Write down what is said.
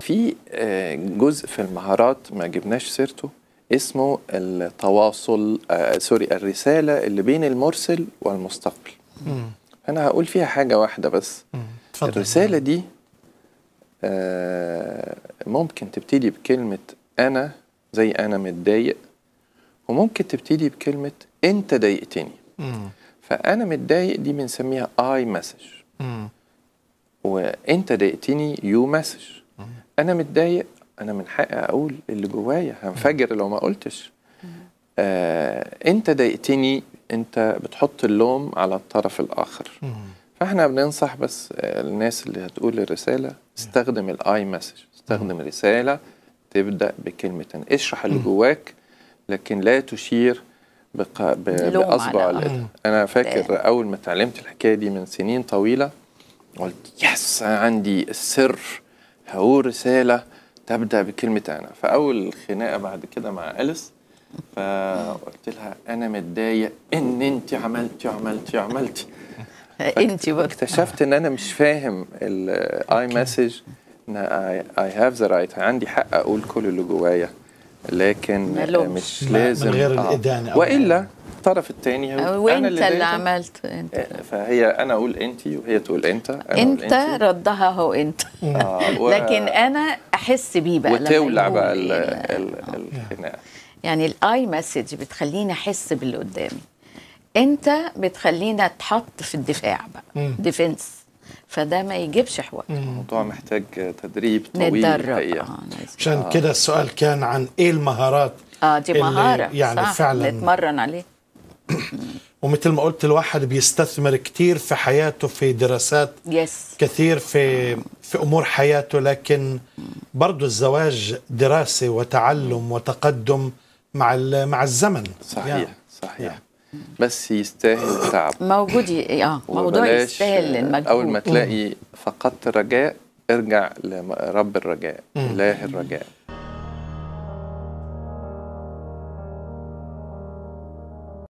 في آه، جزء في المهارات ما جبناش سيرته اسمه التواصل آه سوري الرسالة اللي بين المرسل والمستقبل مم. أنا هقول فيها حاجة واحدة بس مم. اتفضل الرسالة دي آه ممكن تبتدي بكلمة أنا زي أنا متضايق وممكن تبتدي بكلمة أنت ضايقتني مم. فأنا متضايق دي بنسميها I message مم. وأنت ضايقتني you message أنا متضايق أنا من حقي أقول اللي جوايا هنفجر لو ما قلتش آه أنت ضايقتني أنت بتحط اللوم على الطرف الآخر مم. فاحنا بننصح بس آه، الناس اللي هتقول الرسالة استخدم الاي مسج استخدم رسالة تبدأ بكلمة اشرح اللي جواك لكن لا تشير بق... ب... لوم بأصبع على- الإيد أنا فاكر أول ما اتعلمت الحكاية دي من سنين طويلة قلت يس أنا عندي السر هقول رسالة تبدأ بكلمة أنا فأول خناقة بعد كده مع أليس فقلت لها أنا متضايق إن أنت عملتي عملتي عملتي انت برضه اكتشفت ان انا مش فاهم الاي مسج ان اي هاف ذا رايت عندي حق اقول كل اللي جوايا لكن ملومش. مش ما- من لازم غير الإدانة أو- والا الطرف الثاني هو وانت انا اللي, اللي عملت انت فهي انا اقول انت وهي تقول انت أنا أقول انت إنتي. ردها هو انت آه، و- لكن انا احس بيه بقى لما وتولع بقى يقول ال- إيه. ال- الخناقه يعني الاي مسج بتخليني احس باللي قدامي انت بتخلينا اتحط في الدفاع بقى مم. ديفنس فده ما يجيبش حوار الموضوع محتاج تدريب طويل نتدرب الحقيقة. اه لازم. عشان كده السؤال كان عن ايه المهارات اه دي اللي مهاره يعني صح فعلاً- نتمرن عليه ومثل ما قلت الواحد بيستثمر كتير في حياته في دراسات يس كثير في في امور حياته لكن برضه الزواج دراسه وتعلم وتقدم مع ال- مع الزمن صحيح يعني. صحيح بس يستاهل التعب موجود ي- اه موضوع وبلاش، يستاهل آه، المجهود اول ما تلاقي فقدت الرجاء ارجع لرب الرجاء اله الرجاء